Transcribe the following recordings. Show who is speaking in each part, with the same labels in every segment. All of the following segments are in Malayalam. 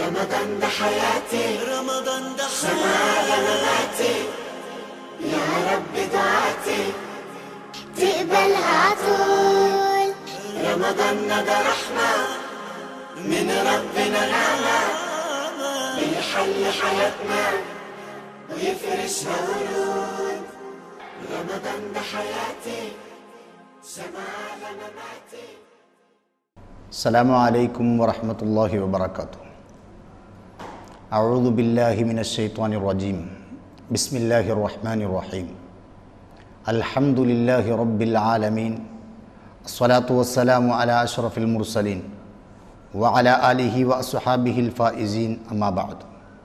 Speaker 1: رمضان ده حياتي
Speaker 2: رمضان ده
Speaker 1: سماع مماتي يا رب دعاتي تقبلها عطول رمضان ده رحمة من ربنا نعمة بيحل حياتنا ويفرشها ورود رمضان ده حياتي سماع مماتي
Speaker 3: السلام عليكم ورحمة الله وبركاته أعوذ بالله من الشيطان الرجيم بسم الله الرحمن الرحيم الحمد لله رب العالمين الصلاة والسلام على أشرف المرسلين وعلى آله وأصحابه الفائزين أما بعد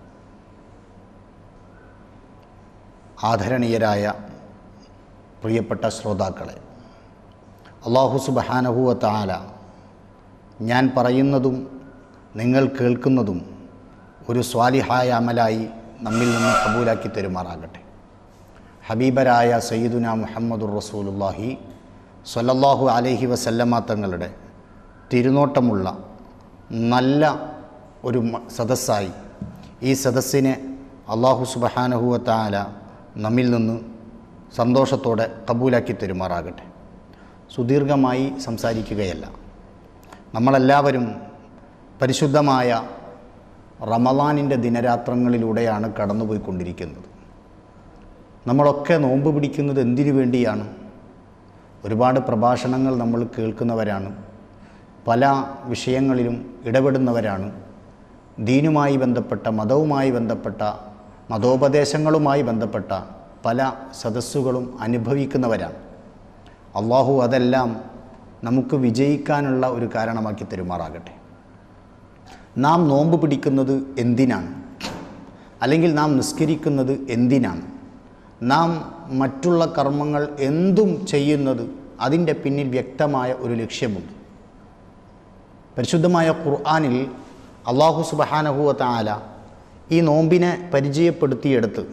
Speaker 3: ആദരണീയരായ പ്രിയപ്പെട്ട ശ്രോതാക്കളെ അള്ളാഹു സുബഹാനഹുവ താല ഞാൻ പറയുന്നതും നിങ്ങൾ കേൾക്കുന്നതും ഒരു സ്വാലിഹായ അമലായി നമ്മിൽ നിന്ന് കബൂലാക്കി തരുമാറാകട്ടെ ഹബീബരായ സയ്യിദുന മുഹമ്മദുർ റസൂലുല്ലാഹി സ്വല്ലല്ലാഹു അലൈഹി വസല്ലമ തങ്ങളുടെ തിരുനോട്ടമുള്ള നല്ല ഒരു മ- സദസ്സായി ഈ സദസ്സിനെ അള്ളാഹു സുബഹാനഹുവ താല നമ്മിൽ നിന്ന് സന്തോഷത്തോടെ കബൂലാക്കി തരുമാറാകട്ടെ സുദീർഘമായി സംസാരിക്കുകയല്ല നമ്മളെല്ലാവരും പരിശുദ്ധമായ റമലാനിൻ്റെ ദിനരാത്രങ്ങളിലൂടെയാണ് കടന്നുപോയിക്കൊണ്ടിരിക്കുന്നത് നമ്മളൊക്കെ നോമ്പ് പിടിക്കുന്നത് എന്തിനു വേണ്ടിയാണ് ഒരുപാട് പ്രഭാഷണങ്ങൾ നമ്മൾ കേൾക്കുന്നവരാണ് പല വിഷയങ്ങളിലും ഇടപെടുന്നവരാണ് ദീനുമായി ബന്ധപ്പെട്ട മതവുമായി ബന്ധപ്പെട്ട മതോപദേശങ്ങളുമായി ബന്ധപ്പെട്ട പല സദസ്സുകളും അനുഭവിക്കുന്നവരാണ് അള്ളാഹു അതെല്ലാം നമുക്ക് വിജയിക്കാനുള്ള ഒരു കാരണമാക്കി തരുമാറാകട്ടെ നാം നോമ്പ് പിടിക്കുന്നത് എന്തിനാണ് അല്ലെങ്കിൽ നാം നിസ്കരിക്കുന്നത് എന്തിനാണ് നാം മറ്റുള്ള കർമ്മങ്ങൾ എന്തും ചെയ്യുന്നത് അതിൻ്റെ പിന്നിൽ വ്യക്തമായ ഒരു ലക്ഷ്യമുണ്ട് പരിശുദ്ധമായ ഖുർആാനിൽ അള്ളാഹു സുബഹാനഹുവ താല ഈ നോമ്പിനെ പരിചയപ്പെടുത്തിയെടുത്ത്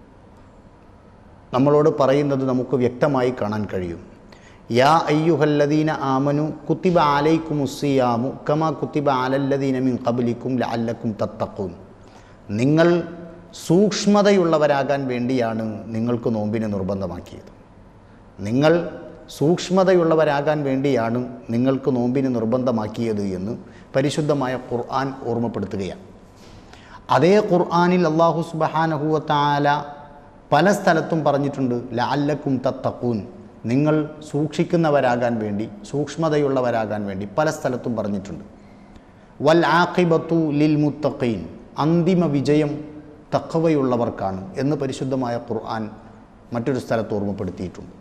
Speaker 3: നമ്മളോട് പറയുന്നത് നമുക്ക് വ്യക്തമായി കാണാൻ കഴിയും യാ അയ്യുഹല്ലദീന ആമനു കുത്തിബ ആലൈക്കും ഉസ്സിയാമു കമാ കുത്തിബ ആലല്ലദീന മിൻ കബലിക്കും ലഅല്ലക്കും തത്തക്കും നിങ്ങൾ സൂക്ഷ്മതയുള്ളവരാകാൻ വേണ്ടിയാണ് നിങ്ങൾക്ക് നോമ്പിനെ നിർബന്ധമാക്കിയത് നിങ്ങൾ സൂക്ഷ്മതയുള്ളവരാകാൻ വേണ്ടിയാണ് നിങ്ങൾക്ക് നോമ്പിന് നിർബന്ധമാക്കിയത് എന്ന് പരിശുദ്ധമായ ഖുർആൻ ഓർമ്മപ്പെടുത്തുകയാണ് അതേ ഖുർആനിൽ അള്ളാഹു സുബഹാനഹുവ താല പല സ്ഥലത്തും പറഞ്ഞിട്ടുണ്ട് ലാല്ലക്കും തത്തക്കൂൻ നിങ്ങൾ സൂക്ഷിക്കുന്നവരാകാൻ വേണ്ടി സൂക്ഷ്മതയുള്ളവരാകാൻ വേണ്ടി പല സ്ഥലത്തും പറഞ്ഞിട്ടുണ്ട് വൽ ആഖിബത്തു ലിൽ മുത്തഖീൻ അന്തിമ വിജയം തക്കവയുള്ളവർക്കാണ് എന്ന് പരിശുദ്ധമായ ഖുർആൻ മറ്റൊരു സ്ഥലത്ത് ഓർമ്മപ്പെടുത്തിയിട്ടുണ്ട്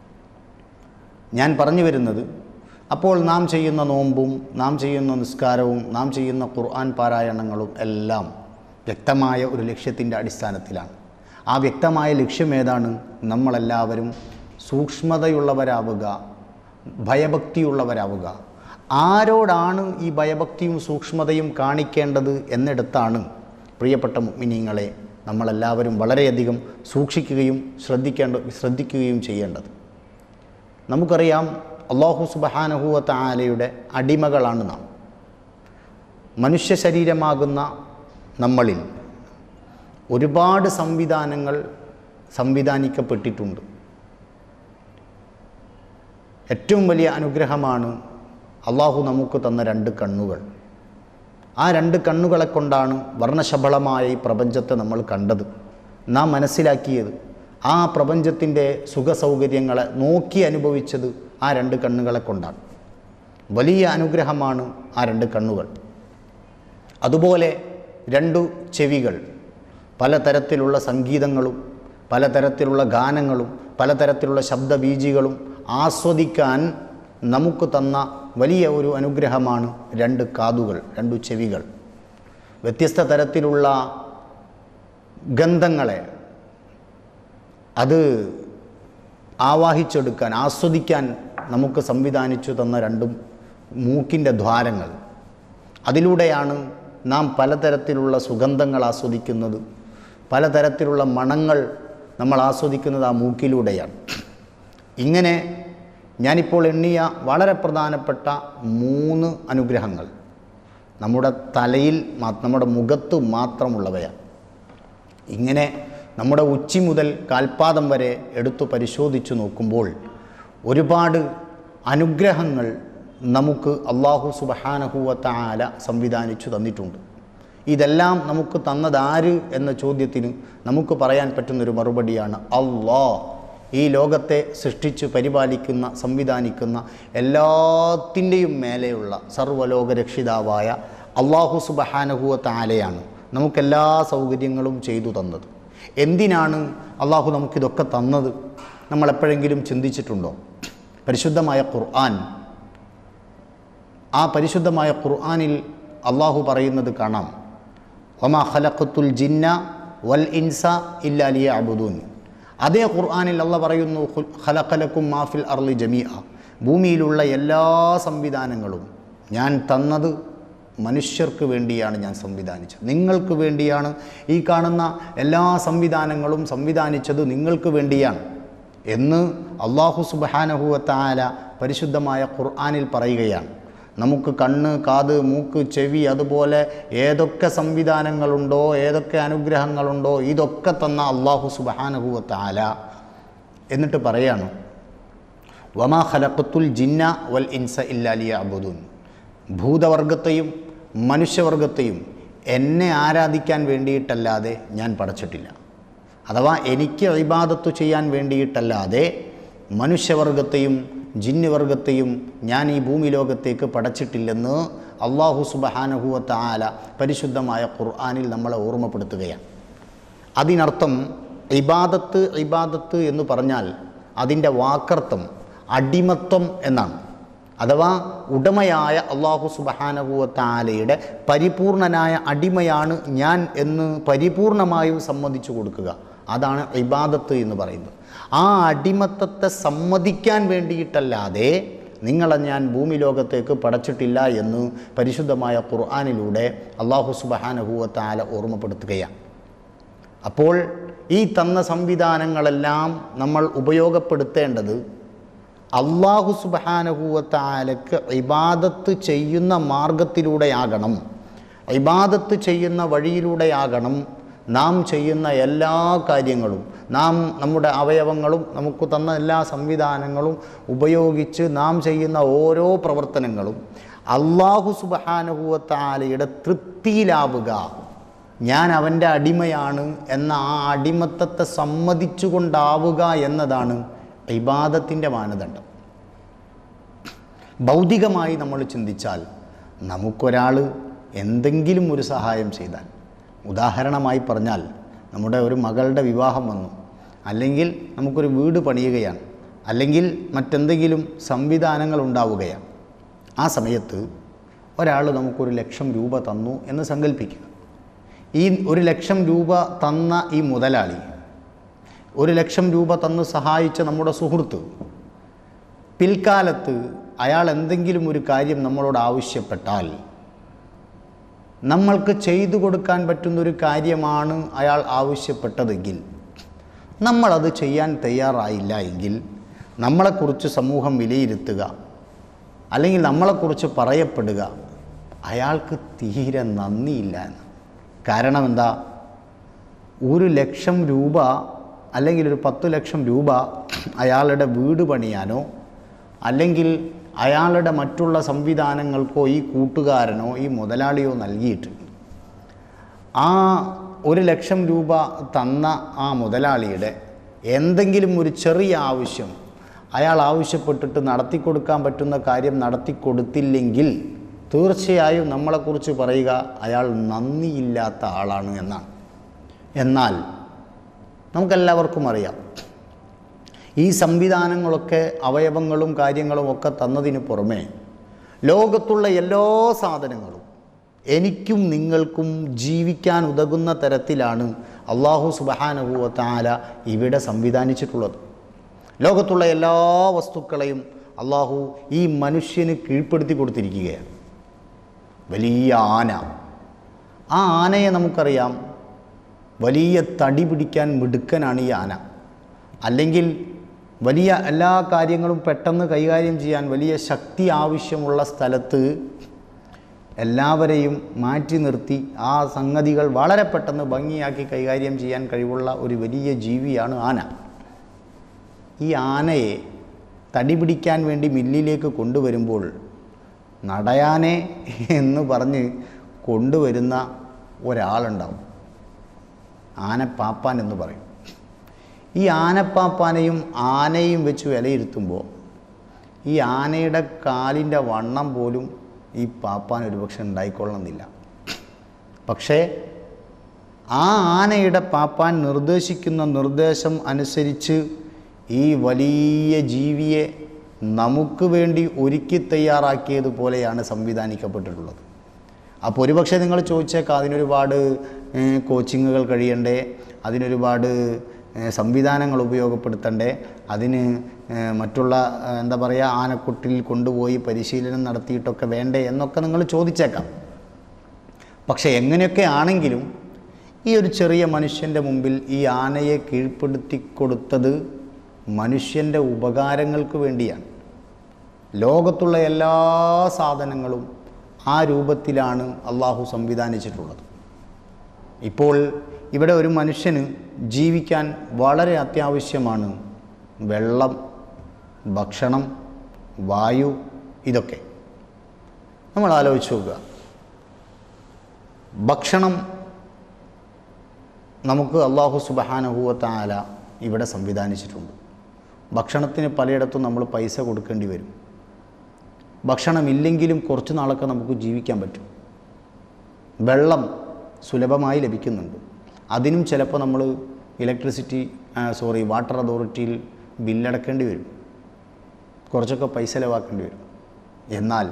Speaker 3: ഞാൻ പറഞ്ഞു വരുന്നത് അപ്പോൾ നാം ചെയ്യുന്ന നോമ്പും നാം ചെയ്യുന്ന നിസ്കാരവും നാം ചെയ്യുന്ന ഖുർആൻ പാരായണങ്ങളും എല്ലാം വ്യക്തമായ ഒരു ലക്ഷ്യത്തിൻ്റെ അടിസ്ഥാനത്തിലാണ് ആ വ്യക്തമായ ലക്ഷ്യം ഏതാണ് നമ്മളെല്ലാവരും സൂക്ഷ്മതയുള്ളവരാവുക ഭയഭക്തിയുള്ളവരാവുക ആരോടാണ് ഈ ഭയഭക്തിയും സൂക്ഷ്മതയും കാണിക്കേണ്ടത് എന്നിടത്താണ് പ്രിയപ്പെട്ട മിനിങ്ങളെ നമ്മളെല്ലാവരും വളരെയധികം സൂക്ഷിക്കുകയും ശ്രദ്ധിക്കേണ്ട ശ്രദ്ധിക്കുകയും ചെയ്യേണ്ടത് നമുക്കറിയാം അള്ളാഹു സുബഹാനഹുവത്ത ആലയുടെ അടിമകളാണ് നാം മനുഷ്യ ശരീരമാകുന്ന നമ്മളിൽ ഒരുപാട് സംവിധാനങ്ങൾ സംവിധാനിക്കപ്പെട്ടിട്ടുണ്ട് ഏറ്റവും വലിയ അനുഗ്രഹമാണ് അള്ളാഹു നമുക്ക് തന്ന രണ്ട് കണ്ണുകൾ ആ രണ്ട് കണ്ണുകളെ കൊണ്ടാണ് വർണ്ണശബളമായ ഈ പ്രപഞ്ചത്തെ നമ്മൾ കണ്ടത് നാം മനസ്സിലാക്കിയത് ആ പ്രപഞ്ചത്തിൻ്റെ സുഖസൗകര്യങ്ങളെ നോക്കി അനുഭവിച്ചത് ആ രണ്ട് കണ്ണുകളെ കൊണ്ടാണ് വലിയ അനുഗ്രഹമാണ് ആ രണ്ട് കണ്ണുകൾ അതുപോലെ രണ്ടു ചെവികൾ പലതരത്തിലുള്ള സംഗീതങ്ങളും പലതരത്തിലുള്ള ഗാനങ്ങളും പലതരത്തിലുള്ള ശബ്ദബീജികളും ആസ്വദിക്കാൻ നമുക്ക് തന്ന വലിയ ഒരു അനുഗ്രഹമാണ് രണ്ട് കാതുകൾ രണ്ടു ചെവികൾ വ്യത്യസ്ത തരത്തിലുള്ള ഗന്ധങ്ങളെ അത് ആവാഹിച്ചെടുക്കാൻ ആസ്വദിക്കാൻ നമുക്ക് സംവിധാനിച്ചു തന്ന രണ്ടും മൂക്കിൻ്റെ ദ്വാരങ്ങൾ അതിലൂടെയാണ് നാം പലതരത്തിലുള്ള സുഗന്ധങ്ങൾ ആസ്വദിക്കുന്നത് പലതരത്തിലുള്ള മണങ്ങൾ നമ്മൾ ആസ്വദിക്കുന്നത് ആ മൂക്കിലൂടെയാണ് ഇങ്ങനെ ഞാനിപ്പോൾ എണ്ണിയ വളരെ പ്രധാനപ്പെട്ട മൂന്ന് അനുഗ്രഹങ്ങൾ നമ്മുടെ തലയിൽ മാ- നമ്മുടെ മുഖത്ത് മാത്രമുള്ളവയാണ് ഇങ്ങനെ നമ്മുടെ ഉച്ചി മുതൽ കാൽപാദം വരെ എടുത്തു പരിശോധിച്ചു നോക്കുമ്പോൾ ഒരുപാട് അനുഗ്രഹങ്ങൾ നമുക്ക് അള്ളാഹു സുബഹാനഹുവത്ത ആല സംവിധാനിച്ചു തന്നിട്ടുണ്ട് ഇതെല്ലാം നമുക്ക് തന്നതാര് എന്ന ചോദ്യത്തിന് നമുക്ക് പറയാൻ പറ്റുന്നൊരു മറുപടിയാണ് അള്ളാ ഈ ലോകത്തെ സൃഷ്ടിച്ച് പരിപാലിക്കുന്ന സംവിധാനിക്കുന്ന എല്ലാത്തിൻ്റെയും മേലെയുള്ള സർവ്വലോകരക്ഷിതാവായ അള്ളാഹു സുബഹാനഹുവത്ത ആലയാണ് നമുക്കെല്ലാ സൗകര്യങ്ങളും ചെയ്തു തന്നത് എന്തിനാണ് അള്ളാഹു നമുക്കിതൊക്കെ തന്നത് നമ്മൾ എപ്പോഴെങ്കിലും ചിന്തിച്ചിട്ടുണ്ടോ പരിശുദ്ധമായ ഖുർആൻ ആ പരിശുദ്ധമായ ഖുർആനിൽ അള്ളാഹു പറയുന്നത് കാണാം ഒമാ ഖലഖത്തുൽ ജിന്ന വൽ ഇൻസ ഇല്ലാലിയ അബുദൂൻ അതേ ഖുർആനിൽ അള്ള പറയുന്നു "ഖുൽ ഖലഖലക്കും മാഫിൽ അർലി ജമീഅ ഭൂമിയിലുള്ള എല്ലാ സംവിധാനങ്ങളും ഞാൻ തന്നത് മനുഷ്യർക്ക് വേണ്ടിയാണ് ഞാൻ സംവിധാനിച്ചത് നിങ്ങൾക്ക് വേണ്ടിയാണ് ഈ കാണുന്ന എല്ലാ സംവിധാനങ്ങളും സംവിധാനിച്ചത് നിങ്ങൾക്ക് വേണ്ടിയാണ് എന്ന് അള്ളാഹു സുബാനഹുവത്താല പരിശുദ്ധമായ ഖുർആനിൽ പറയുകയാണ് നമുക്ക് കണ്ണ് കാത് മൂക്ക് ചെവി അതുപോലെ ഏതൊക്കെ സംവിധാനങ്ങളുണ്ടോ ഏതൊക്കെ അനുഗ്രഹങ്ങളുണ്ടോ ഇതൊക്കെ തന്ന അള്ളാഹു സുബാനഹുവത്താല എന്നിട്ട് പറയാണ് വമാ ഖലഖത്തുൽ ജിന്ന വൽ ഇൻസ ഇല്ലാലിയ അബുദുൻ ഭൂതവർഗത്തെയും മനുഷ്യവർഗത്തെയും എന്നെ ആരാധിക്കാൻ വേണ്ടിയിട്ടല്ലാതെ ഞാൻ പടച്ചിട്ടില്ല അഥവാ എനിക്ക് ഇബാദത്ത് ചെയ്യാൻ വേണ്ടിയിട്ടല്ലാതെ മനുഷ്യവർഗത്തെയും ജിന്നുവർഗത്തെയും ഞാൻ ഈ ഭൂമി ലോകത്തേക്ക് പടച്ചിട്ടില്ലെന്ന് അള്ളാഹു സുബഹാനഹുവത്ത ആല പരിശുദ്ധമായ ഖുർആാനിൽ നമ്മളെ ഓർമ്മപ്പെടുത്തുകയാണ് അതിനർത്ഥം ഇബാദത്ത് ഇബാദത്ത് എന്ന് പറഞ്ഞാൽ അതിൻ്റെ വാക്കർത്ഥം അടിമത്വം എന്നാണ് അഥവാ ഉടമയായ അള്ളാഹു സുബഹാനഹുവത്താലയുടെ പരിപൂർണനായ അടിമയാണ് ഞാൻ എന്ന് പരിപൂർണമായും സമ്മതിച്ചു കൊടുക്കുക അതാണ് ഇബാദത്ത് എന്ന് പറയുന്നത് ആ അടിമത്തത്തെ സമ്മതിക്കാൻ വേണ്ടിയിട്ടല്ലാതെ നിങ്ങളെ ഞാൻ ഭൂമി ലോകത്തേക്ക് പടച്ചിട്ടില്ല എന്ന് പരിശുദ്ധമായ ഖുർആാനിലൂടെ അള്ളാഹു സുബഹാനഹുവത്താല ഓർമ്മപ്പെടുത്തുകയാണ് അപ്പോൾ ഈ തന്ന സംവിധാനങ്ങളെല്ലാം നമ്മൾ ഉപയോഗപ്പെടുത്തേണ്ടത് അള്ളാഹു സുബഹാനഹൂവത്താലക്ക് ഇബാദത്ത് ചെയ്യുന്ന മാർഗത്തിലൂടെയാകണം ഇബാദത്ത് ചെയ്യുന്ന വഴിയിലൂടെയാകണം നാം ചെയ്യുന്ന എല്ലാ കാര്യങ്ങളും നാം നമ്മുടെ അവയവങ്ങളും നമുക്ക് തന്ന എല്ലാ സംവിധാനങ്ങളും ഉപയോഗിച്ച് നാം ചെയ്യുന്ന ഓരോ പ്രവർത്തനങ്ങളും അള്ളാഹു സുബഹാനുഭവത്താലയുടെ തൃപ്തിയിലാവുക ഞാൻ അവൻ്റെ അടിമയാണ് എന്ന ആ അടിമത്തത്തെ സമ്മതിച്ചുകൊണ്ടാവുക എന്നതാണ് ഇബാദത്തിൻ്റെ മാനദണ്ഡം ഭൗതികമായി നമ്മൾ ചിന്തിച്ചാൽ നമുക്കൊരാൾ എന്തെങ്കിലും ഒരു സഹായം ചെയ്താൽ ഉദാഹരണമായി പറഞ്ഞാൽ നമ്മുടെ ഒരു മകളുടെ വിവാഹം വന്നു അല്ലെങ്കിൽ നമുക്കൊരു വീട് പണിയുകയാണ് അല്ലെങ്കിൽ മറ്റെന്തെങ്കിലും സംവിധാനങ്ങൾ ഉണ്ടാവുകയാണ് ആ സമയത്ത് ഒരാൾ നമുക്കൊരു ലക്ഷം രൂപ തന്നു എന്ന് സങ്കല്പിക്കുക ഈ ഒരു ലക്ഷം രൂപ തന്ന ഈ മുതലാളി ഒരു ലക്ഷം രൂപ തന്ന് സഹായിച്ച നമ്മുടെ സുഹൃത്ത് പിൽക്കാലത്ത് അയാൾ എന്തെങ്കിലും ഒരു കാര്യം നമ്മളോട് ആവശ്യപ്പെട്ടാൽ നമ്മൾക്ക് ചെയ്തു കൊടുക്കാൻ പറ്റുന്ന ഒരു കാര്യമാണ് അയാൾ ആവശ്യപ്പെട്ടതെങ്കിൽ നമ്മളത് ചെയ്യാൻ തയ്യാറായില്ല എങ്കിൽ നമ്മളെക്കുറിച്ച് സമൂഹം വിലയിരുത്തുക അല്ലെങ്കിൽ നമ്മളെക്കുറിച്ച് പറയപ്പെടുക അയാൾക്ക് തീരെ നന്ദിയില്ല എന്ന് കാരണം എന്താ ഒരു ലക്ഷം രൂപ അല്ലെങ്കിൽ ഒരു പത്ത് ലക്ഷം രൂപ അയാളുടെ വീട് പണിയാനോ അല്ലെങ്കിൽ അയാളുടെ മറ്റുള്ള സംവിധാനങ്ങൾക്കോ ഈ കൂട്ടുകാരനോ ഈ മുതലാളിയോ നൽകിയിട്ടുണ്ട് ആ ഒരു ലക്ഷം രൂപ തന്ന ആ മുതലാളിയുടെ എന്തെങ്കിലും ഒരു ചെറിയ ആവശ്യം അയാൾ ആവശ്യപ്പെട്ടിട്ട് നടത്തി കൊടുക്കാൻ പറ്റുന്ന കാര്യം നടത്തി കൊടുത്തില്ലെങ്കിൽ തീർച്ചയായും നമ്മളെക്കുറിച്ച് പറയുക അയാൾ നന്ദിയില്ലാത്ത ആളാണ് എന്നാണ് എന്നാൽ നമുക്കെല്ലാവർക്കും അറിയാം ഈ സംവിധാനങ്ങളൊക്കെ അവയവങ്ങളും കാര്യങ്ങളും ഒക്കെ തന്നതിന് പുറമെ ലോകത്തുള്ള എല്ലാ സാധനങ്ങളും എനിക്കും നിങ്ങൾക്കും ജീവിക്കാൻ ഉതകുന്ന തരത്തിലാണ് അള്ളാഹു സുബഹാനുഭൂവത്താല ഇവിടെ സംവിധാനിച്ചിട്ടുള്ളത് ലോകത്തുള്ള എല്ലാ വസ്തുക്കളെയും അള്ളാഹു ഈ മനുഷ്യന് കീഴ്പ്പെടുത്തി കൊടുത്തിരിക്കുകയാണ് വലിയ ആന ആ ആനയെ നമുക്കറിയാം വലിയ തടി പിടിക്കാൻ മിടുക്കനാണ് ഈ ആന അല്ലെങ്കിൽ വലിയ എല്ലാ കാര്യങ്ങളും പെട്ടെന്ന് കൈകാര്യം ചെയ്യാൻ വലിയ ശക്തി ആവശ്യമുള്ള സ്ഥലത്ത് എല്ലാവരെയും മാറ്റി നിർത്തി ആ സംഗതികൾ വളരെ പെട്ടെന്ന് ഭംഗിയാക്കി കൈകാര്യം ചെയ്യാൻ കഴിവുള്ള ഒരു വലിയ ജീവിയാണ് ആന ഈ ആനയെ തടി പിടിക്കാൻ വേണ്ടി മില്ലിലേക്ക് കൊണ്ടുവരുമ്പോൾ നടയാനെ എന്ന് പറഞ്ഞ് കൊണ്ടുവരുന്ന ഒരാളുണ്ടാവും ആനപ്പാപ്പാൻ എന്ന് പറയും ഈ ആനപ്പാപ്പാനെയും ആനയും വെച്ച് വിലയിരുത്തുമ്പോൾ ഈ ആനയുടെ കാലിൻ്റെ വണ്ണം പോലും ഈ പാപ്പാൻ ഒരുപക്ഷെ ഉണ്ടായിക്കൊള്ളണമെന്നില്ല പക്ഷേ ആ ആനയുടെ പാപ്പാൻ നിർദ്ദേശിക്കുന്ന നിർദ്ദേശം അനുസരിച്ച് ഈ വലിയ ജീവിയെ നമുക്ക് വേണ്ടി ഒരുക്കി തയ്യാറാക്കിയതുപോലെയാണ് സംവിധാനിക്കപ്പെട്ടിട്ടുള്ളത് അപ്പോൾ ഒരുപക്ഷെ നിങ്ങൾ ചോദിച്ചേക്കാം അതിനൊരുപാട് ഏഹ്, കോച്ചിങ്ങുകൾ കഴിയണ്ടേ അതിനൊരുപാട് ഏഹ്, സംവിധാനങ്ങൾ ഉപയോഗപ്പെടുത്തണ്ടേ അതിന് ഏഹ്, മറ്റുള്ള ഏഹ്, എന്താ പറയുക ആനക്കുട്ടിൽ കൊണ്ടുപോയി പരിശീലനം നടത്തിയിട്ടൊക്കെ വേണ്ടേ എന്നൊക്കെ നിങ്ങൾ ചോദിച്ചേക്കാം പക്ഷേ എങ്ങനെയൊക്കെ ആണെങ്കിലും ഈ ഒരു ചെറിയ മനുഷ്യൻ്റെ മുമ്പിൽ ഈ ആനയെ കീഴ്പ്പെടുത്തി കൊടുത്തത് മനുഷ്യൻ്റെ ഉപകാരങ്ങൾക്ക് വേണ്ടിയാണ് ലോകത്തുള്ള എല്ലാ സാധനങ്ങളും ആ രൂപത്തിലാണ് അള്ളാഹു സംവിധാനിച്ചിട്ടുള്ളത് ഇപ്പോൾ ഇവിടെ ഒരു മനുഷ്യന് ജീവിക്കാൻ വളരെ അത്യാവശ്യമാണ് വെള്ളം ഭക്ഷണം വായു ഇതൊക്കെ നമ്മൾ ആലോചിച്ച് നോക്കുക ഭക്ഷണം നമുക്ക് അള്ളാഹു സുബഹാനഹുവത്താല ഇവിടെ സംവിധാനിച്ചിട്ടുണ്ട് ഭക്ഷണത്തിന് പലയിടത്തും നമ്മൾ പൈസ കൊടുക്കേണ്ടി വരും ഭക്ഷണമില്ലെങ്കിലും കുറച്ച് നാളൊക്കെ നമുക്ക് ജീവിക്കാൻ പറ്റും വെള്ളം സുലഭമായി ലഭിക്കുന്നുണ്ട് അതിനും ചിലപ്പോൾ നമ്മൾ ഇലക്ട്രിസിറ്റി സോറി വാട്ടർ അതോറിറ്റിയിൽ ബില്ലടക്കേണ്ടി വരും കുറച്ചൊക്കെ പൈസ ചിലവാക്കേണ്ടി വരും എന്നാൽ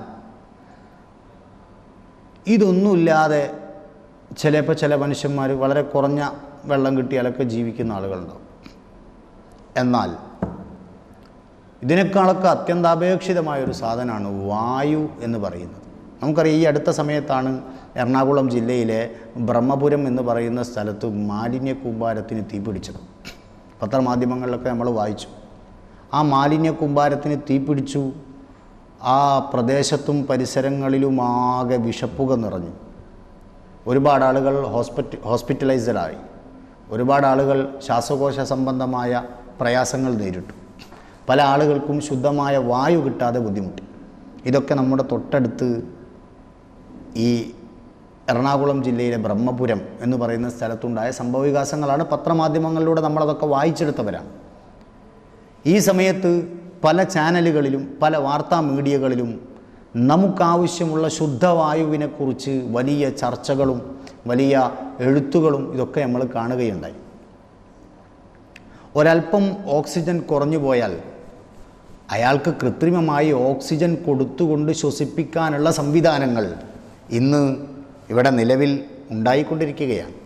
Speaker 3: ഇതൊന്നുമില്ലാതെ ചിലപ്പോൾ ചില മനുഷ്യന്മാർ വളരെ കുറഞ്ഞ വെള്ളം കിട്ടിയാലൊക്കെ ജീവിക്കുന്ന ആളുകളുണ്ടാവും എന്നാൽ ഇതിനേക്കാളൊക്കെ അത്യന്താപേക്ഷിതമായ ഒരു സാധനമാണ് വായു എന്ന് പറയുന്നത് നമുക്കറിയാം ഈ അടുത്ത സമയത്താണ് എറണാകുളം ജില്ലയിലെ ബ്രഹ്മപുരം എന്ന് പറയുന്ന സ്ഥലത്ത് മാലിന്യ കൂമ്പാരത്തിന് തീപിടിച്ചത് പത്രമാധ്യമങ്ങളിലൊക്കെ നമ്മൾ വായിച്ചു ആ മാലിന്യ കൂമ്പാരത്തിന് തീപിടിച്ചു ആ പ്രദേശത്തും പരിസരങ്ങളിലുമാകെ വിഷപ്പുക നിറഞ്ഞു ഒരുപാട് ആളുകൾ ഹോസ്പിറ്റ ഹോസ്പിറ്റലൈസ്ഡായി ഒരുപാട് ആളുകൾ ശ്വാസകോശ സംബന്ധമായ പ്രയാസങ്ങൾ നേരിട്ടു പല ആളുകൾക്കും ശുദ്ധമായ വായു കിട്ടാതെ ബുദ്ധിമുട്ടി ഇതൊക്കെ നമ്മുടെ തൊട്ടടുത്ത് ഈ എറണാകുളം ജില്ലയിലെ ബ്രഹ്മപുരം എന്ന് പറയുന്ന സ്ഥലത്തുണ്ടായ സംഭവവികാസങ്ങളാണ് പത്രമാധ്യമങ്ങളിലൂടെ നമ്മളതൊക്കെ വായിച്ചെടുത്തവരാണ് ഈ സമയത്ത് പല ചാനലുകളിലും പല വാർത്താ മീഡിയകളിലും നമുക്കാവശ്യമുള്ള ശുദ്ധവായുവിനെക്കുറിച്ച് വലിയ ചർച്ചകളും വലിയ എഴുത്തുകളും ഇതൊക്കെ നമ്മൾ കാണുകയുണ്ടായി ഒരല്പം ഓക്സിജൻ കുറഞ്ഞു പോയാൽ അയാൾക്ക് കൃത്രിമമായി ഓക്സിജൻ കൊടുത്തുകൊണ്ട് ശ്വസിപ്പിക്കാനുള്ള സംവിധാനങ്ങൾ ഇന്ന് ഇവിടെ നിലവിൽ ഉണ്ടായിക്കൊണ്ടിരിക്കുകയാണ്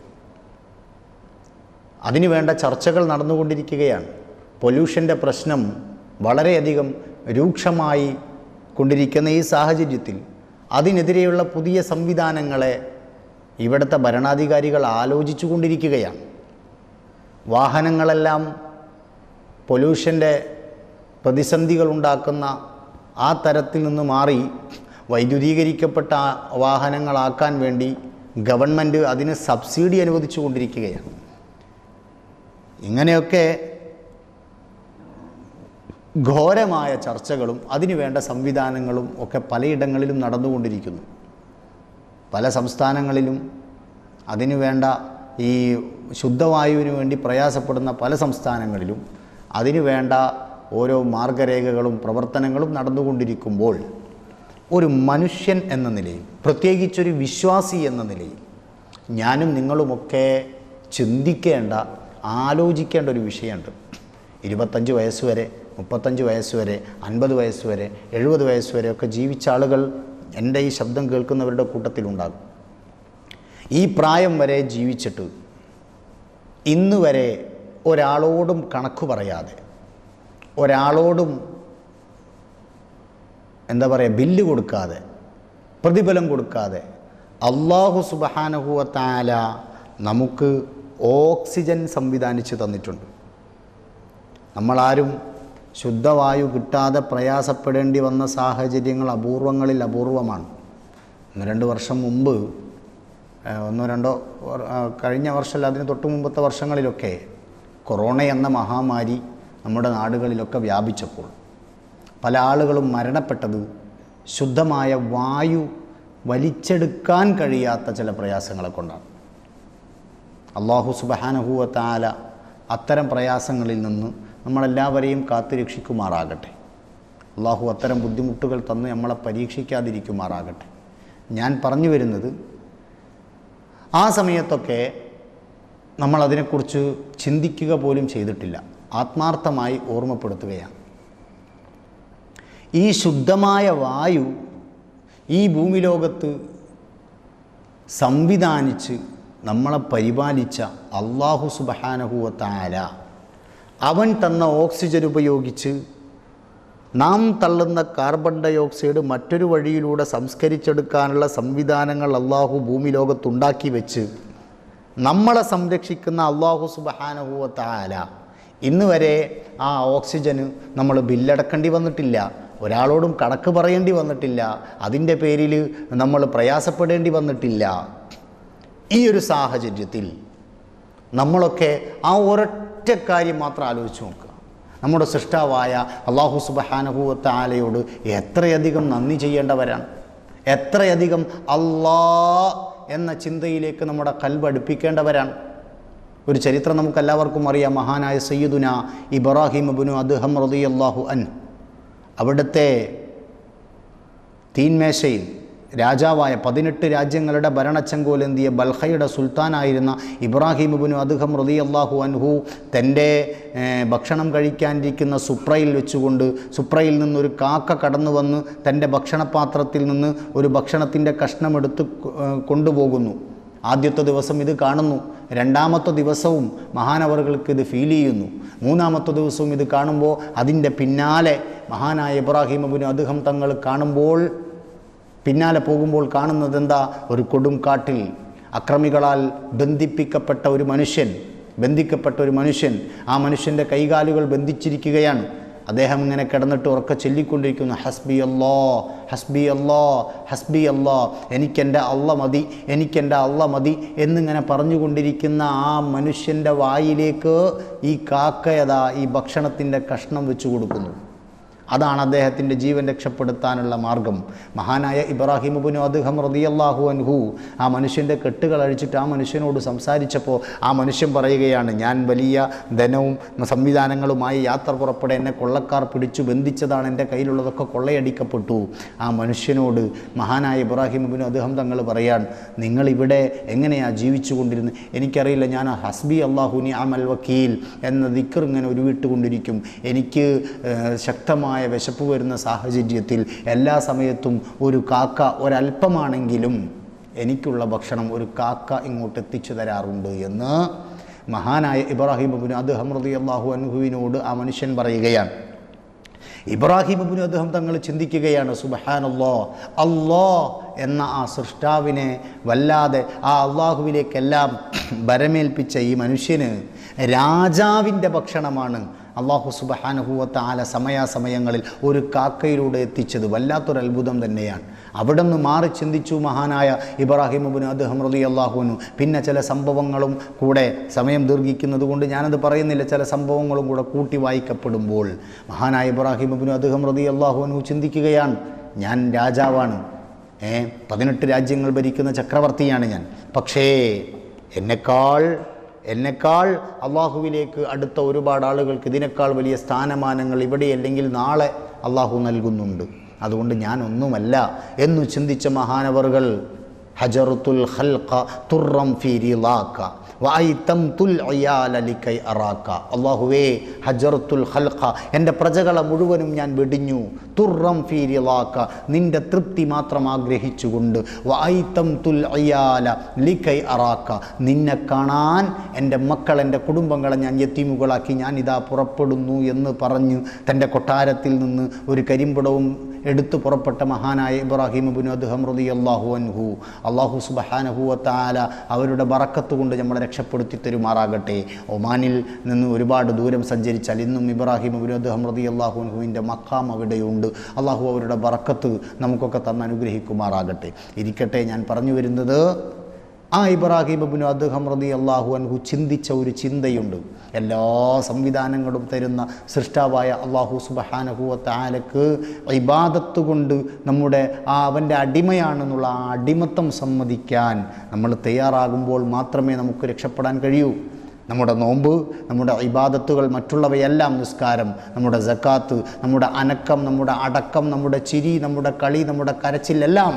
Speaker 3: അതിനു വേണ്ട ചർച്ചകൾ നടന്നുകൊണ്ടിരിക്കുകയാണ് പൊല്യൂഷൻ്റെ പ്രശ്നം വളരെയധികം രൂക്ഷമായി കൊണ്ടിരിക്കുന്ന ഈ സാഹചര്യത്തിൽ അതിനെതിരെയുള്ള പുതിയ സംവിധാനങ്ങളെ ഇവിടുത്തെ ഭരണാധികാരികൾ ആലോചിച്ചു കൊണ്ടിരിക്കുകയാണ് വാഹനങ്ങളെല്ലാം പൊല്യൂഷൻ്റെ പ്രതിസന്ധികൾ ഉണ്ടാക്കുന്ന ആ തരത്തിൽ നിന്ന് മാറി വൈദ്യുതീകരിക്കപ്പെട്ട ആ വാഹനങ്ങളാക്കാൻ വേണ്ടി ഗവൺമെൻറ് അതിന് സബ്സിഡി അനുവദിച്ചു കൊണ്ടിരിക്കുകയാണ് ഇങ്ങനെയൊക്കെ ഘോരമായ ചർച്ചകളും അതിനു വേണ്ട സംവിധാനങ്ങളും ഒക്കെ പലയിടങ്ങളിലും നടന്നുകൊണ്ടിരിക്കുന്നു പല സംസ്ഥാനങ്ങളിലും അതിനു വേണ്ട ഈ ശുദ്ധവായുവിന് വേണ്ടി പ്രയാസപ്പെടുന്ന പല സംസ്ഥാനങ്ങളിലും അതിനു വേണ്ട ഓരോ മാർഗരേഖകളും പ്രവർത്തനങ്ങളും നടന്നുകൊണ്ടിരിക്കുമ്പോൾ ഒരു മനുഷ്യൻ എന്ന നിലയിൽ പ്രത്യേകിച്ചൊരു വിശ്വാസി എന്ന നിലയിൽ ഞാനും നിങ്ങളുമൊക്കെ ചിന്തിക്കേണ്ട ആലോചിക്കേണ്ട ഒരു വിഷയമുണ്ട് ഇരുപത്തഞ്ച് വയസ്സ് വരെ മുപ്പത്തഞ്ച് വയസ്സ് വരെ അൻപത് വയസ്സ് വരെ എഴുപത് വയസ്സ് വരെ ഒക്കെ ജീവിച്ച ആളുകൾ എൻ്റെ ഈ ശബ്ദം കേൾക്കുന്നവരുടെ കൂട്ടത്തിലുണ്ടാകും ഈ പ്രായം വരെ ജീവിച്ചിട്ട് ഇന്ന് വരെ ഒരാളോടും കണക്ക് പറയാതെ ഒരാളോടും എന്താ പറയുക ബില്ല് കൊടുക്കാതെ പ്രതിഫലം കൊടുക്കാതെ അള്ളാഹു സുബഹാനഹുവത്താല നമുക്ക് ഓക്സിജൻ സംവിധാനിച്ച് തന്നിട്ടുണ്ട് നമ്മളാരും ശുദ്ധവായു കിട്ടാതെ പ്രയാസപ്പെടേണ്ടി വന്ന സാഹചര്യങ്ങൾ അപൂർവങ്ങളിൽ അപൂർവമാണ് ഒന്ന് രണ്ട് വർഷം മുമ്പ് ആ, ഒന്നോ രണ്ടോ വർ- ആ, കഴിഞ്ഞ വർഷമല്ല അതിന് തൊട്ട് മുമ്പത്തെ വർഷങ്ങളിലൊക്കെ കൊറോണ എന്ന മഹാമാരി നമ്മുടെ നാടുകളിലൊക്കെ വ്യാപിച്ചപ്പോൾ പല ആളുകളും മരണപ്പെട്ടത് ശുദ്ധമായ വായു വലിച്ചെടുക്കാൻ കഴിയാത്ത ചില പ്രയാസങ്ങളെ കൊണ്ടാണ് അള്ളാഹു സുബഹാനഹുവ താല അത്തരം പ്രയാസങ്ങളിൽ നിന്ന് നമ്മളെല്ലാവരെയും കാത്തുരക്ഷിക്കുമാറാകട്ടെ അള്ളാഹു അത്തരം ബുദ്ധിമുട്ടുകൾ തന്ന് നമ്മളെ പരീക്ഷിക്കാതിരിക്കുമാറാകട്ടെ ഞാൻ പറഞ്ഞു വരുന്നത് ആ സമയത്തൊക്കെ നമ്മൾ അതിനെക്കുറിച്ച് ചിന്തിക്കുക പോലും ചെയ്തിട്ടില്ല ആത്മാർത്ഥമായി ഓർമ്മപ്പെടുത്തുകയാണ് ഈ ശുദ്ധമായ വായു ഈ ഭൂമിലോകത്ത് സംവിധാനിച്ച് നമ്മളെ പരിപാലിച്ച അള്ളാഹു സുബഹാനഹുവത്താല അവൻ തന്ന ഓക്സിജൻ ഉപയോഗിച്ച് നാം തള്ളുന്ന കാർബൺ ഡൈ ഓക്സൈഡ് മറ്റൊരു വഴിയിലൂടെ സംസ്കരിച്ചെടുക്കാനുള്ള സംവിധാനങ്ങൾ അള്ളാഹു ഭൂമി ലോകത്തുണ്ടാക്കി വെച്ച് നമ്മളെ സംരക്ഷിക്കുന്ന അള്ളാഹു സുബഹാനഹുവത്താല ഇന്ന് വരെ ആ ഓക്സിജന് നമ്മൾ ബില്ലടക്കേണ്ടി വന്നിട്ടില്ല ഒരാളോടും കണക്ക് പറയേണ്ടി വന്നിട്ടില്ല അതിൻ്റെ പേരിൽ നമ്മൾ പ്രയാസപ്പെടേണ്ടി വന്നിട്ടില്ല ഈ ഒരു സാഹചര്യത്തിൽ നമ്മളൊക്കെ ആ ഒരൊറ്റ കാര്യം മാത്രം ആലോചിച്ച് നോക്കുക നമ്മുടെ സൃഷ്ടാവായ അള്ളാഹു സുബഹാനഹുവത്ത ആലയോട് എത്രയധികം നന്ദി ചെയ്യേണ്ടവരാണ് എത്രയധികം അള്ളാ എന്ന ചിന്തയിലേക്ക് നമ്മുടെ കൽബ് അടുപ്പിക്കേണ്ടവരാണ് ഒരു ചരിത്രം നമുക്കെല്ലാവർക്കും അറിയാം മഹാനായ സയ്യിദുന ഇബ്രാഹിം അബുനു അദ്ഹം റളിയല്ലാഹു അൻ അവിടുത്തെ തീൻമേശയിൽ രാജാവായ പതിനെട്ട് രാജ്യങ്ങളുടെ ഭരണച്ചങ്കോലെന്തിയ ബൽഹയുടെ സുൽത്താനായിരുന്ന ഇബ്രാഹിം ഇബിനു അദ്ഹം റതി അള്ളാഹു അൻഹു തൻ്റെ ഏർ, ഭക്ഷണം കഴിക്കാനിരിക്കുന്ന സുപ്രയിൽ വെച്ചുകൊണ്ട് സുപ്രയിൽ നിന്നൊരു കാക്ക കടന്നു വന്ന് തൻ്റെ ഭക്ഷണപാത്രത്തിൽ നിന്ന് ഒരു ഭക്ഷണത്തിൻ്റെ കഷ്ണമെടുത്ത് കൊ- ഏർ, കൊണ്ടുപോകുന്നു ആദ്യത്തെ ദിവസം ഇത് കാണുന്നു രണ്ടാമത്തെ ദിവസവും മഹാനവറുകൾക്ക് ഇത് ഫീൽ ചെയ്യുന്നു മൂന്നാമത്തെ ദിവസവും ഇത് കാണുമ്പോൾ അതിൻ്റെ പിന്നാലെ മഹാനായ ഇബ്രാഹിം അബിന് അദ്ദേഹം തങ്ങൾ കാണുമ്പോൾ പിന്നാലെ പോകുമ്പോൾ കാണുന്നത് എന്താ ഒരു കൊടും കാട്ടിൽ അക്രമികളാൽ ബന്ധിപ്പിക്കപ്പെട്ട ഒരു മനുഷ്യൻ ബന്ധിക്കപ്പെട്ട ഒരു മനുഷ്യൻ ആ മനുഷ്യൻ്റെ കൈകാലുകൾ ബന്ധിച്ചിരിക്കുകയാണ് അദ്ദേഹം ഇങ്ങനെ കിടന്നിട്ട് ഉറക്കെ ചൊല്ലിക്കൊണ്ടിരിക്കുന്നു ഹസ്ബി അല്ലോ ഹസ്ബി അല്ലോ ഹസ്ബി അല്ലോ എനിക്കെൻ്റെ അള്ള മതി എനിക്കെൻ്റെ അള്ള മതി എന്നിങ്ങനെ പറഞ്ഞുകൊണ്ടിരിക്കുന്ന ആ മനുഷ്യൻ്റെ വായിലേക്ക് ഈ കാക്കയതാ ഈ ഭക്ഷണത്തിൻ്റെ കഷ്ണം വെച്ച് കൊടുക്കുന്നു അതാണ് അദ്ദേഹത്തിൻ്റെ ജീവൻ രക്ഷപ്പെടുത്താനുള്ള മാർഗം മഹാനായ ഇബ്രാഹിം ബുനു അദ്ദേഹം റതിയല്ലാഹു അൻഹു ആ മനുഷ്യൻ്റെ കെട്ടുകൾ അഴിച്ചിട്ട് ആ മനുഷ്യനോട് സംസാരിച്ചപ്പോൾ ആ മനുഷ്യൻ പറയുകയാണ് ഞാൻ വലിയ ധനവും സംവിധാനങ്ങളുമായി യാത്ര പുറപ്പെടെ എന്നെ കൊള്ളക്കാർ പിടിച്ചു ബന്ധിച്ചതാണ് എൻ്റെ കയ്യിലുള്ളതൊക്കെ കൊള്ളയടിക്കപ്പെട്ടു ആ മനുഷ്യനോട് മഹാനായ ഇബ്രാഹിം ബുനു അദ്ദേഹം തങ്ങൾ പറയാൻ നിങ്ങളിവിടെ എങ്ങനെയാണ് ജീവിച്ചു കൊണ്ടിരുന്നത് എനിക്കറിയില്ല ഞാൻ ഹസ്ബി അള്ളാഹുനി അമൽ വക്കീൽ എന്ന ദിക്കർ ഇങ്ങനെ ഉരുവിട്ടുകൊണ്ടിരിക്കും എനിക്ക് ഏഹ്, ശക്തമായ വിശപ്പ് വരുന്ന സാഹചര്യത്തിൽ എല്ലാ സമയത്തും ഒരു കാക്ക ഒരല്പമാണെങ്കിലും എനിക്കുള്ള ഭക്ഷണം ഒരു കാക്ക ഇങ്ങോട്ട് എത്തിച്ചു തരാറുണ്ട് എന്ന് മഹാനായ ഇബ്രാഹിം അബുൻ അദ്ദേഹം റതി അള്ളാഹു അനുഹുവിനോട് ആ മനുഷ്യൻ പറയുകയാണ് ഇബ്രാഹിം അബിന് അദ്ദേഹം തങ്ങൾ ചിന്തിക്കുകയാണ് സുബഹാനല്ലോ അല്ലോ എന്ന ആ സൃഷ്ടാവിനെ വല്ലാതെ ആ അള്ളാഹുവിലേക്കെല്ലാം ബരമേൽപ്പിച്ച ഈ മനുഷ്യന് രാജാവിൻ്റെ ഭക്ഷണമാണ് അള്ളാഹു സുബഹാനുഹൂവത്ത ആല സമയാസമയങ്ങളിൽ ഒരു കാക്കയിലൂടെ എത്തിച്ചത് വല്ലാത്തൊരു അത്ഭുതം തന്നെയാണ് അവിടെ നിന്ന് മാറി ചിന്തിച്ചു മഹാനായ ഇബ്രാഹിം അബിന് അദ്ദേഹം റതി അള്ളാഹുവിനു പിന്നെ ചില സംഭവങ്ങളും കൂടെ സമയം ദീർഘിക്കുന്നത് കൊണ്ട് ഞാനത് പറയുന്നില്ല ചില സംഭവങ്ങളും കൂടെ കൂട്ടി വായിക്കപ്പെടുമ്പോൾ മഹാനായ ഇബ്രാഹിം അബിന് അദ്ദേഹം റതി അള്ളാഹുവിനു ചിന്തിക്കുകയാണ് ഞാൻ രാജാവാണ് ഏ പതിനെട്ട് രാജ്യങ്ങൾ ഭരിക്കുന്ന ചക്രവർത്തിയാണ് ഞാൻ പക്ഷേ എന്നെക്കാൾ എന്നെക്കാൾ അള്ളാഹുവിലേക്ക് അടുത്ത ഒരുപാട് ആളുകൾക്ക് ഇതിനേക്കാൾ വലിയ സ്ഥാനമാനങ്ങൾ ഇവിടെ അല്ലെങ്കിൽ നാളെ അള്ളാഹു നൽകുന്നുണ്ട് അതുകൊണ്ട് ഞാൻ ഒന്നുമല്ല എന്നു ചിന്തിച്ച മഹാനവറുകൾ ഹജറുത്തുൽ ഖൽഖ തുറം ഫി റിളാക്ക വഅയ്തംതുൽ അയാല ലിക്കൈ അറാക്ക അള്ളാഹുവേ ഹജറുത്തുൽ ഖൽഖ എൻ്റെ പ്രജകളെ മുഴുവനും ഞാൻ വെടിഞ്ഞു തുറം ഫി റിളാക്ക നിൻ്റെ തൃപ്തി മാത്രം ആഗ്രഹിച്ചുകൊണ്ട് വഅയ്തംതുൽ അയാല ലിക്കൈ അറാക്ക നിന്നെ കാണാൻ എൻ്റെ മക്കൾ എൻ്റെ കുടുംബങ്ങളെ ഞാൻ യത്തീമുകളാക്കി ഞാൻ ഇതാ പുറപ്പെടുന്നു എന്ന് പറഞ്ഞു തൻ്റെ കൊട്ടാരത്തിൽ നിന്ന് ഒരു കരിമ്പടവും എടുത്തു പുറപ്പെട്ട മഹാനായ ഇബ്രാഹിം ബിൻ അദ്ഹം റതി അള്ളാഹു അൻഹു അള്ളാഹു സുബഹാനഹുവത്താല അവരുടെ ബറക്കത്ത് കൊണ്ട് നമ്മളെ രക്ഷപ്പെടുത്തി തരുമാറാകട്ടെ ഒമാനിൽ നിന്ന് ഒരുപാട് ദൂരം സഞ്ചരിച്ചാൽ ഇന്നും ഇബ്രാഹിം ബിൻ അദ്ഹം റതി അള്ളാഹു അൻഹുവിൻ്റെ മക്കാം അവിടെയുണ്ട് അള്ളാഹു അവരുടെ ബറക്കത്ത് നമുക്കൊക്കെ തന്ന് അനുഗ്രഹിക്കുമാറാകട്ടെ ഇരിക്കട്ടെ ഞാൻ പറഞ്ഞു വരുന്നത് ആ ഇബ്രാഹിം അബിനു അദ്ദേഹം റതി അള്ളാഹു അൻഹു ചിന്തിച്ച ഒരു ചിന്തയുണ്ട് എല്ലാ സംവിധാനങ്ങളും തരുന്ന സൃഷ്ടാവായ അള്ളാഹു സുബഹാനഹുവത്ത ആലക്ക് ഇബാദത്ത് കൊണ്ട് നമ്മുടെ ആ അവൻ്റെ അടിമയാണെന്നുള്ള ആ അടിമത്തം സമ്മതിക്കാൻ നമ്മൾ തയ്യാറാകുമ്പോൾ മാത്രമേ നമുക്ക് രക്ഷപ്പെടാൻ കഴിയൂ നമ്മുടെ നോമ്പ് നമ്മുടെ ഇബാദത്തുകൾ മറ്റുള്ളവയെല്ലാം നിസ്കാരം നമ്മുടെ ജക്കാത്ത് നമ്മുടെ അനക്കം നമ്മുടെ അടക്കം നമ്മുടെ ചിരി നമ്മുടെ കളി നമ്മുടെ കരച്ചിലെല്ലാം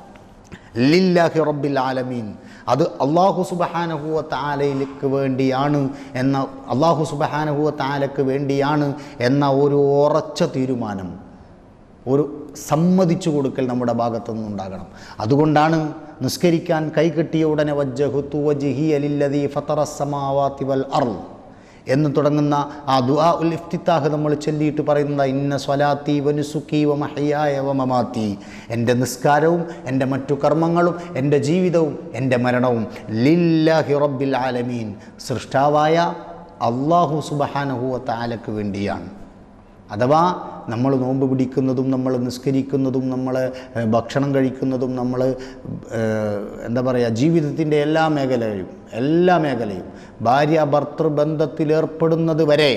Speaker 3: ലില്ലാഹി റബ്ബിൽ ആലമീൻ അത് അള്ളാഹു സുബഹാനഹുവ താലയിലേക്ക് വേണ്ടിയാണ് എന്ന അള്ളാഹു സുബഹാനഹുവ താലക്ക് വേണ്ടിയാണ് എന്ന ഒരു ഉറച്ച തീരുമാനം ഒരു സമ്മതിച്ചു കൊടുക്കൽ നമ്മുടെ ഭാഗത്തു നിന്നുണ്ടാകണം അതുകൊണ്ടാണ് നിസ്കരിക്കാൻ കൈകെട്ടിയ ഉടനെ വജ്ജഹുത്തു വജിഹി അലില്ലതി ഫത്തറസമാവാത്തി വൽ അർ എന്ന് തുടങ്ങുന്ന ആ ദുആ ഉൽ ഇഫ്തിത്താഹ് നമ്മൾ ചൊല്ലിയിട്ട് പറയുന്നത് ഇന്ന സ്വലാത്തി വനുസുക്കി വ മഹയായ വ മമാത്തി എൻ്റെ നിസ്കാരവും എൻ്റെ മറ്റു കർമ്മങ്ങളും എൻ്റെ ജീവിതവും എൻ്റെ മരണവും ലില്ലാഹി റബ്ബിൽ ആലമീൻ സൃഷ്ടാവായ അള്ളാഹു സുബഹാനഹുവ താലക്ക് വേണ്ടിയാണ് അഥവാ നമ്മൾ നോമ്പ് പിടിക്കുന്നതും നമ്മൾ നിസ്കരിക്കുന്നതും നമ്മൾ ഏഹ്, ഭക്ഷണം കഴിക്കുന്നതും നമ്മൾ ഏഹ്, എന്താ പറയുക ജീവിതത്തിൻ്റെ എല്ലാ മേഖലയും എല്ലാ മേഖലയും ഭാര്യ ഭർത്തൃ ബന്ധത്തിലേർപ്പെടുന്നത് വരെ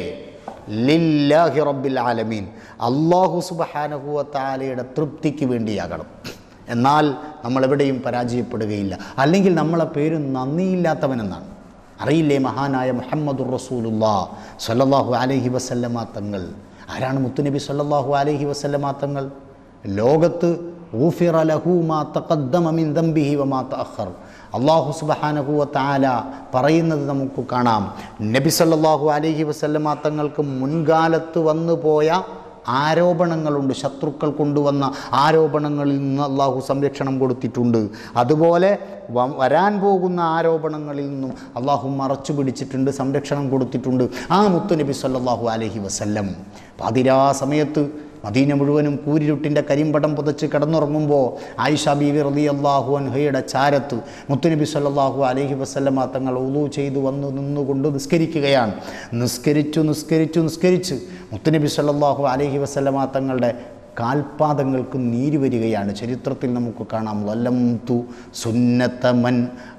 Speaker 3: ലില്ലാഹി റബ്ബിൽ ആലമീൻ അള്ളാഹു സുബഹാനഹുവ താലയുടെ തൃപ്തിക്ക് വേണ്ടിയാകണം എന്നാൽ നമ്മളെവിടെയും പരാജയപ്പെടുകയില്ല അല്ലെങ്കിൽ നമ്മളെ പേര് നന്ദിയില്ലാത്തവനെന്നാണ് അറിയില്ലേ മഹാനായ മുഹമ്മദുർ റസൂലുല്ലാ സല്ലല്ലാഹു അലൈഹി വസല്ലമ തങ്ങൾ ആരാണ് മുത്തുനബി സല്ലല്ലാഹു അലൈഹി വസല്ലമ തങ്ങൾ ലോകത്ത് ഊഫിറ ലഹു മാ തഖദ്ദമ മിൻ ദംബിഹി വമാ തഅഖർ അള്ളാഹു സുബ്ഹാനഹു വ തആല പറയുന്നത് നമുക്ക് കാണാം നബി സല്ലല്ലാഹു അലൈഹി വസല്ലമ തങ്ങൾക്ക് മുൻകാലത്ത് വന്നു പോയ ആരോപണങ്ങളുണ്ട് ശത്രുക്കൾ കൊണ്ടുവന്ന ആരോപണങ്ങളിൽ നിന്ന് അള്ളാഹു സംരക്ഷണം കൊടുത്തിട്ടുണ്ട് അതുപോലെ വ- വരാൻ പോകുന്ന ആരോപണങ്ങളിൽ നിന്നും അള്ളാഹു മറച്ചു പിടിച്ചിട്ടുണ്ട് സംരക്ഷണം കൊടുത്തിട്ടുണ്ട് ആ മുത്തുനബി സല്ലല്ലാഹു അലൈഹി വസല്ലം പാതിരാ സമയത്ത് മദീന മുഴുവനും കൂരിരുട്ടിൻ്റെ കരിമ്പടം പുതച്ച് കിടന്നുറങ്ങുമ്പോൾ ആയിഷ ബീവി റലി അള്ളാഹു അൻഹയുടെ ചാരത്ത് മുത്തുനബി സല്ലല്ലാഹു അലൈഹി വസല്ലമ തങ്ങൾ ഉളു ചെയ്തു വന്നു നിന്നുകൊണ്ട് നിസ്കരിക്കുകയാണ് നിസ്കരിച്ചു നിസ്കരിച്ചു നിസ്കരിച്ച് മുത്തുനബി സല്ലല്ലാഹു അലൈഹി വസല്ലമ തങ്ങളുടെ കാൽപാദങ്ങൾക്ക് നീര് വരികയാണ് ചരിത്രത്തിൽ നമുക്ക് കാണാം വല്ലം തു സുന്നത്തമൻ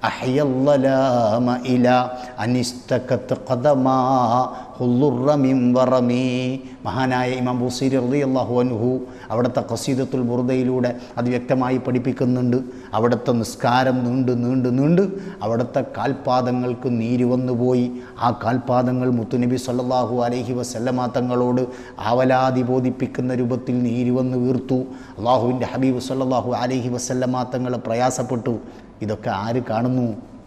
Speaker 3: അഹയല്ലലാമ ഇല അനിസ്തകത്ത് ഖദമാ ഹുല്ലുറ മിൻ വറമീ മഹാനായ ഇമാം ബുസീർ റളിയല്ലാഹു അൻഹു അവിടുത്തെ ഖസീദത്തുൽ ബുർദയിലൂടെ അത് വ്യക്തമായി പഠിപ്പിക്കുന്നുണ്ട് അവിടുത്തെ നിസ്കാരം നീണ്ട് നീണ്ട് നീണ്ട് അവിടുത്തെ കാൽപാദങ്ങൾക്ക് നീര് വന്നുപോയി ആ കാൽപാദങ്ങൾ മുത്തുനബി സല്ലല്ലാഹു അലൈഹി വസല്ലമ തങ്ങളോട് ആവലാതി ബോധിപ്പിക്കുന്ന രൂപത്തിൽ നീര് വന്ന് വീർത്തു അള്ളാഹുവിൻ്റെ ഹബീബ് സല്ലല്ലാഹു അലൈഹി വസല്ലമ തങ്ങൾ പ്രയാസപ്പെട്ടു ഇതൊക്കെ ആര് കാണുന്നു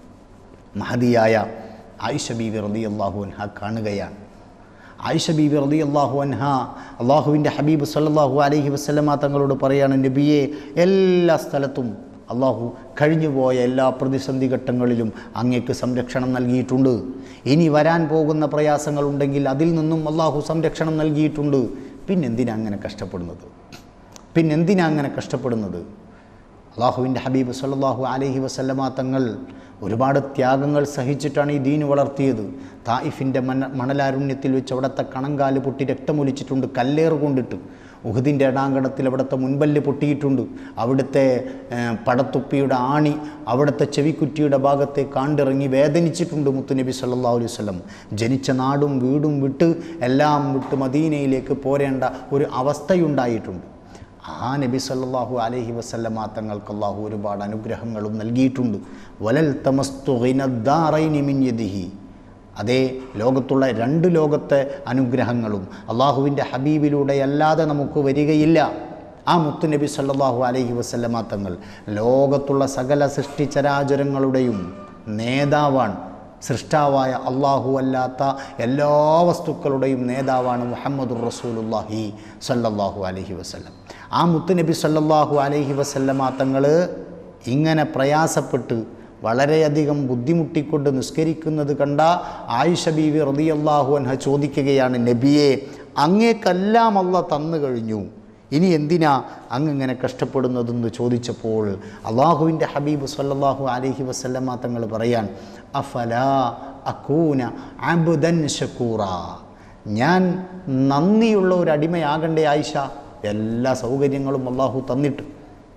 Speaker 3: മഹതിയായ ആയിഷ ബീവി റതി അള്ളാഹു അൻഹ കാണുകയാണ് ആയിഷ ബീവി റതി അള്ളാഹു അൻഹ അള്ളാഹുവിൻ്റെ ഹബീബ് സല്ലല്ലാഹു അലൈഹി വസല്ലമ തങ്ങളോട് പറയാണ് നബിയെ എല്ലാ സ്ഥലത്തും അള്ളാഹു കഴിഞ്ഞുപോയ എല്ലാ പ്രതിസന്ധി ഘട്ടങ്ങളിലും അങ്ങേക്ക് സംരക്ഷണം നൽകിയിട്ടുണ്ട് ഇനി വരാൻ പോകുന്ന പ്രയാസങ്ങളുണ്ടെങ്കിൽ അതിൽ നിന്നും അള്ളാഹു സംരക്ഷണം നൽകിയിട്ടുണ്ട് പിന്നെന്തിനാ അങ്ങനെ കഷ്ടപ്പെടുന്നത് പിന്നെന്തിനാ അങ്ങനെ കഷ്ടപ്പെടുന്നത് അള്ളാഹുവിൻ്റെ ഹബീബ് സല്ലല്ലാഹു അലൈഹി വസല്ലമ തങ്ങൾ ഒരുപാട് ത്യാഗങ്ങൾ സഹിച്ചിട്ടാണ് ഈ ദീന് വളർത്തിയത് തായിഫിൻ്റെ മണ മണലാരുണ്യത്തിൽ വെച്ച് അവിടുത്തെ കണങ്കാല് പൊട്ടി രക്തമൊലിച്ചിട്ടുണ്ട് കല്ലേറ് കൊണ്ടിട്ട് ഉഹുദിൻ്റെ എടാങ്കണത്തിൽ അവിടുത്തെ മുൻപല്ല് പൊട്ടിയിട്ടുണ്ട് അവിടുത്തെ ഏഹ്, പടത്തുപ്പിയുടെ ആണി അവിടുത്തെ ചെവിക്കുറ്റിയുടെ ഭാഗത്തെ കാണ്ടിറങ്ങി വേദനിച്ചിട്ടുണ്ട് മുത്തുനബി സല്ലല്ലാഹു അലൈഹി വസല്ലം ജനിച്ച നാടും വീടും വിട്ട് എല്ലാം വിട്ട് മദീനയിലേക്ക് പോരേണ്ട ഒരു അവസ്ഥയുണ്ടായിട്ടുണ്ട് ആ നബി സല്ലല്ലാഹു അലൈഹി വസല്ലമ തങ്ങൾക്ക് അള്ളാഹു ഒരുപാട് അനുഗ്രഹങ്ങളും നൽകിയിട്ടുണ്ട് വലൽ തമസ്തു ഗിനദ്ദാറൈനി മിൻ യദിഹി അതേ ലോകത്തുള്ള രണ്ട് ലോകത്തെ അനുഗ്രഹങ്ങളും അള്ളാഹുവിൻ്റെ ഹബീബിലൂടെ അല്ലാതെ നമുക്ക് വരികയില്ല ആ മുത്തുനബി സല്ലല്ലാഹു അലൈഹി വസല്ലമ തങ്ങൾ ലോകത്തുള്ള സകല സൃഷ്ടിചരാചരങ്ങളുടെയും നേതാവാണ് സൃഷ്ടാവായ അള്ളാഹു അല്ലാത്ത എല്ലാ വസ്തുക്കളുടെയും നേതാവാണ് മുഹമ്മദുർ റസൂലുല്ലാഹി സല്ലല്ലാഹു അലൈഹി വസല്ലം ആ മുത്തുനബി സല്ലല്ലാഹു അലൈഹി വസല്ലമ തങ്ങൾ ഇങ്ങനെ പ്രയാസപ്പെട്ട് വളരെയധികം ബുദ്ധിമുട്ടിക്കൊണ്ട് നിസ്കരിക്കുന്നത് കണ്ട ആയിഷ ബീവി റളിയല്ലാഹു അൻഹ ചോദിക്കുകയാണ് നബിയെ അങ്ങേക്കെല്ലാം അല്ല തന്നു കഴിഞ്ഞു ഇനി എന്തിനാ അങ്ങ് ഇങ്ങനെ കഷ്ടപ്പെടുന്നതെന്ന് ചോദിച്ചപ്പോൾ അള്ളാഹുവിൻ്റെ ഹബീബ് സല്ലല്ലാഹു അലൈഹി വസല്ലമ തങ്ങൾ പറയാൻ അഫല അക്കൂന അബുദൻ ഷക്കൂറ ഞാൻ നന്ദിയുള്ള ഒരു അടിമയാകണ്ടേ ആയിഷ എല്ലാ സൗകര്യങ്ങളും അള്ളാഹു തന്നിട്ട്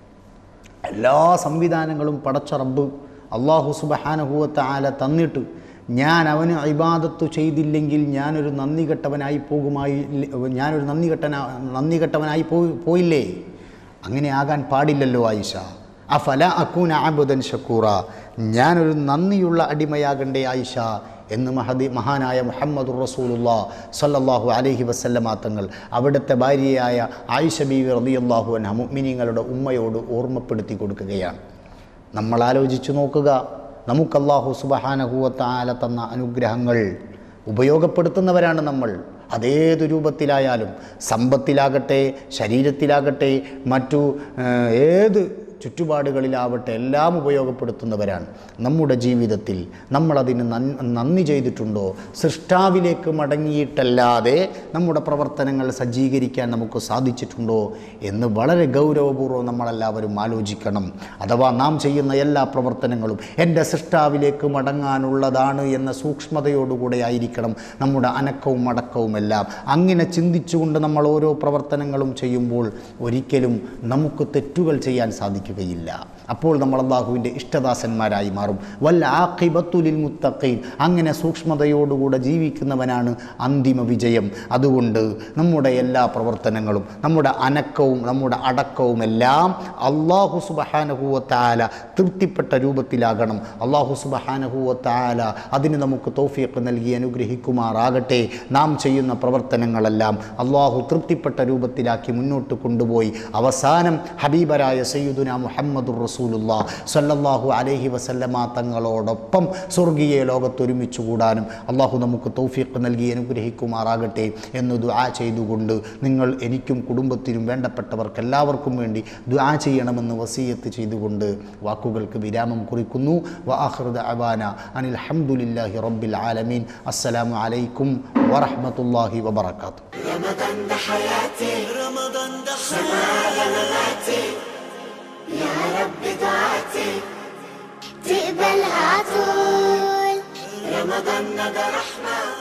Speaker 3: എല്ലാ സംവിധാനങ്ങളും പടച്ച റബ്ബ് അള്ളാഹു സുബഹാനഹുവത്ത ആല തന്നിട്ട് ഞാൻ അവന് ഇബാദത്ത് ചെയ്തില്ലെങ്കിൽ ഞാനൊരു നന്ദി കെട്ടവനായി പോകുമായി ഞാനൊരു നന്ദി കെട്ടനാ നന്ദി കെട്ടവനായി പോയി പോയില്ലേ അങ്ങനെ ആകാൻ പാടില്ലല്ലോ ആയിഷ അഫല അക്കൂന ആബുദൻ ഷക്കൂറ ഞാനൊരു നന്ദിയുള്ള അടിമയാകണ്ടേ ആയിഷ എന്ന് മഹദി മഹാനായ മുഹമ്മദ് റസൂലുള്ള സല്ലല്ലാഹു അലൈഹി വസല്ലമ തങ്ങൾ അവിടുത്തെ ഭാര്യയായ ആയിഷ ബീവി റളിയല്ലാഹു അൻഹ മുഅ്മിനീങ്ങളുടെ ഉമ്മയോട് ഓർമ്മപ്പെടുത്തി കൊടുക്കുകയാണ് നമ്മൾ ആലോചിച്ചു നോക്കുക നമുക്ക് അല്ലാഹു സുബഹാനഹുവത്താല തന്ന അനുഗ്രഹങ്ങൾ ഉപയോഗപ്പെടുത്തുന്നവരാണ് നമ്മൾ അതേത് രൂപത്തിലായാലും സമ്പത്തിലാകട്ടെ ശരീരത്തിലാകട്ടെ മറ്റു ഏഹ്, ഏത് ചുറ്റുപാടുകളിലാവട്ടെ എല്ലാം ഉപയോഗപ്പെടുത്തുന്നവരാണ് നമ്മുടെ ജീവിതത്തിൽ നമ്മളതിന് നൻ- നന്ദി ചെയ്തിട്ടുണ്ടോ സൃഷ്ടാവിലേക്ക് മടങ്ങിയിട്ടല്ലാതെ നമ്മുടെ പ്രവർത്തനങ്ങൾ സജ്ജീകരിക്കാൻ നമുക്ക് സാധിച്ചിട്ടുണ്ടോ എന്ന് വളരെ ഗൗരവപൂർവ്വം നമ്മളെല്ലാവരും ആലോചിക്കണം അഥവാ നാം ചെയ്യുന്ന എല്ലാ പ്രവർത്തനങ്ങളും എൻ്റെ സൃഷ്ടാവിലേക്ക് മടങ്ങാനുള്ളതാണ് എന്ന സൂക്ഷ്മതയോടുകൂടെ ആയിരിക്കണം നമ്മുടെ അനക്കവും മടക്കവും എല്ലാം അങ്ങനെ ചിന്തിച്ചുകൊണ്ട് നമ്മൾ ഓരോ പ്രവർത്തനങ്ങളും ചെയ്യുമ്പോൾ ഒരിക്കലും നമുക്ക് തെറ്റുകൾ ചെയ്യാൻ സാധിക്കുകയില്ല അപ്പോൾ നമ്മൾ അള്ളാഹുവിൻ്റെ ഇഷ്ടദാസന്മാരായി മാറും വല്ല ആഖിബത്തുലിൽ മുത്തഖീൻ അങ്ങനെ സൂക്ഷ്മതയോടുകൂടെ ജീവിക്കുന്നവനാണ് അന്തിമ വിജയം അതുകൊണ്ട് നമ്മുടെ എല്ലാ പ്രവർത്തനങ്ങളും നമ്മുടെ അനക്കവും നമ്മുടെ അടക്കവും എല്ലാം അള്ളാഹു സുബഹാനഹുവത്താല തൃപ്തിപ്പെട്ട രൂപത്തിലാകണം അള്ളാഹു സുബഹാനഹുവത്താല അതിന് നമുക്ക് തൗഫീഖ് നൽകി അനുഗ്രഹിക്കുമാറാകട്ടെ നാം ചെയ്യുന്ന പ്രവർത്തനങ്ങളെല്ലാം അള്ളാഹു തൃപ്തിപ്പെട്ട രൂപത്തിലാക്കി മുന്നോട്ട് കൊണ്ടുപോയി അവസാനം ഹബീബരായ സയ്യിദുന മുഹമ്മദുർ റസൂലുള്ള സല്ലല്ലാഹു അലൈഹി വസല്ലമ തങ്ങളോടൊപ്പം സ്വർഗീയ ലോകത്ത് ഒരുമിച്ച് കൂടാനും അള്ളാഹു നമുക്ക് തൗഫീഖ് നൽകി അനുഗ്രഹിക്കുമാറാകട്ടെ എന്ന് ദുആ ചെയ്തുകൊണ്ട് നിങ്ങൾ എനിക്കും കുടുംബത്തിനും വേണ്ടപ്പെട്ടവർക്ക് എല്ലാവർക്കും വേണ്ടി ദുആ ചെയ്യണമെന്ന് വസീയത്ത് ചെയ്തുകൊണ്ട് വാക്കുകൾക്ക് വിരാമം കുറിക്കുന്നു വആഖിറു ദഅവാന അനിൽ ഹംദുലില്ലാഹി റബ്ബിൽ ആലമീൻ അസ്സലാമു അലൈക്കും വറഹ്മത്തുള്ളാഹി വബറകാതുഹു
Speaker 1: رمضان ده حياتي رمضان ده حياتي مماتي يا رب دعاتي تقبلها طول رمضان ده رحمة